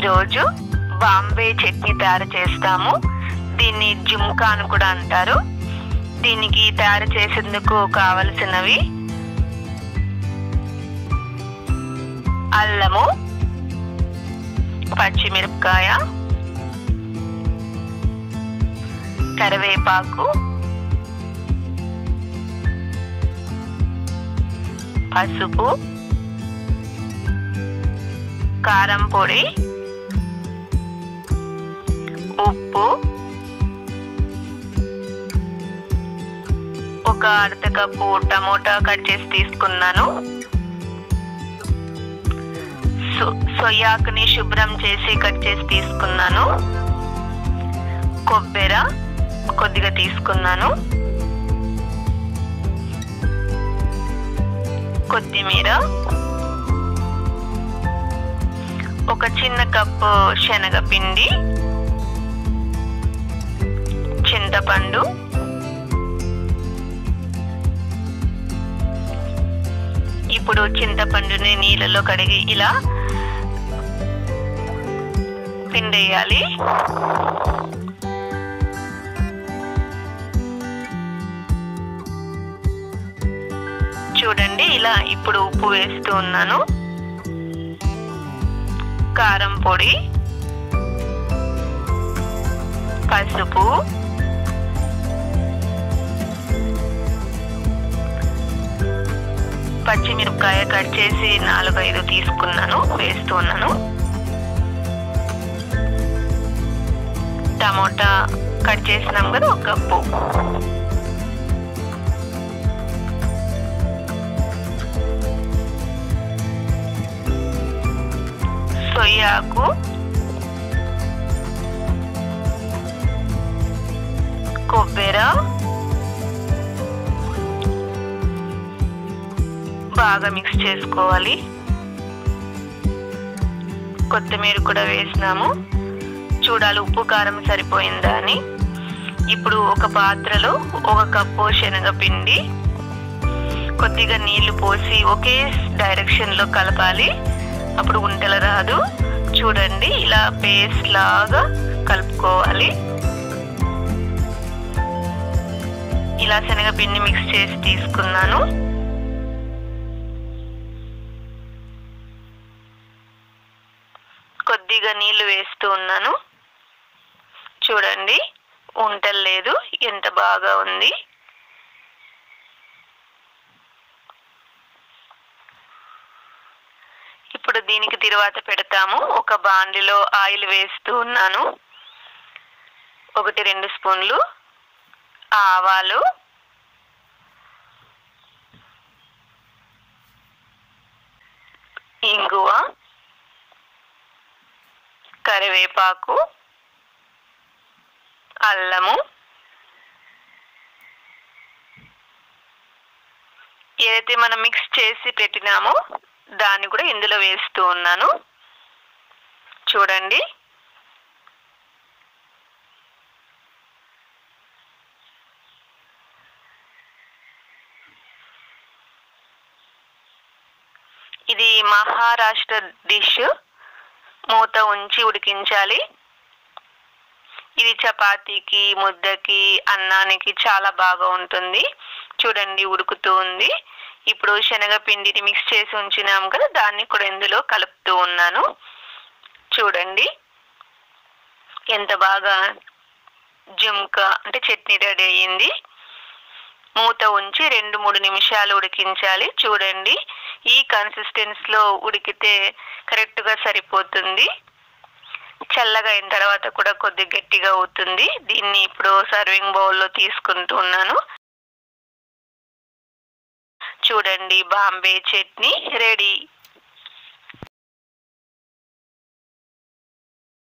ఈరోజు బాంబే చట్నీ తయారు చేస్తాము దీన్ని జుమ్కా అని కూడా అంటారు దీనికి తయారు చేసేందుకు కావలసినవి అల్లము పచ్చిమిరపకాయ కరివేపాకు పసుపు కారం పొడి ఉప్పు ఒక అర్ధ కప్పు టమోటా కట్ చేసి తీసుకున్నాను సో- సొయ్యాకుని శుభ్రం చేసి కట్ చేసి తీసుకున్నాను కొబ్బెర కొద్దిగా తీసుకున్నాను కొత్తిమీర ఒక చిన్న కప్పు శనగపిండి చింతపండు ఇప్పుడు చింతపండుని నీళ్ళలో కడిగి ఇలా పిండేయాలి చూడండి ఇలా ఇప్పుడు ఉప్పు వేస్తూ ఉన్నాను కారం పొడి పసుపు పచ్చిమిరపకాయ కట్ చేసి నాలుగైదు తీసుకున్నాను వేస్తూ ఉన్నాను టమోటా కట్ చేసినాం కదా ఒక కప్పు సొయ్యాకు కొబ్బెర బాగా మిక్స్ చేసుకోవాలి కొత్తిమీర కూడా వేసినాము చూడాలి ఉప్పు కారం సరిపోయిందా అని ఇప్పుడు ఒక పాత్రలో ఒక కప్పు శనగపిండి కొద్దిగా నీళ్లు పోసి ఒకే డైరెక్షన్ లో కలపాలి అప్పుడు ఉంటలు రాదు చూడండి ఇలా పేస్ట్ లాగా కలుపుకోవాలి ఇలా శనగపిండి మిక్స్ చేసి తీసుకున్నాను కొద్దిగా నీళ్లు వేస్తూ ఉన్నాను చూడండి ఉంటలు లేదు ఎంత బాగా ఉంది ఇప్పుడు దీనికి తిరువాత పెడతాము ఒక బాండిలో ఆయిల్ వేస్తూ ఉన్నాను ఒకటి రెండు స్పూన్లు ఆవాలు ఇంగువ కరివేపాకు అల్లము ఏదైతే మనం మిక్స్ చేసి పెట్టినామో దాన్ని కూడా ఇందులో వేస్తూ ఉన్నాను చూడండి ఇది మహారాష్ట్ర డిష్ మూత ఉంచి ఉడికించాలి ఇది చపాతీకి ముద్దకి అన్నానికి చాలా బాగా ఉంటుంది చూడండి ఉడుకుతూ ఉంది ఇప్పుడు శనగపిండిని మిక్స్ చేసి ఉంచినాం కదా దాన్ని కూడా ఇందులో కలుపుతూ ఉన్నాను చూడండి ఎంత బాగా జుమ్కా అంటే చట్నీ రెడీ అయ్యింది మూత ఉంచి రెండు మూడు నిమిషాలు ఉడికించాలి చూడండి ఈ కన్సిస్టెన్స్ లో ఉడికితే కరెక్ట్ గా సరిపోతుంది చల్లగా అయిన తర్వాత కూడా కొద్ది గట్టిగా అవుతుంది దీన్ని ఇప్పుడు సర్వింగ్ బౌల్లో తీసుకుంటూ ఉన్నాను చూడండి బాంబే చట్నీ రెడీ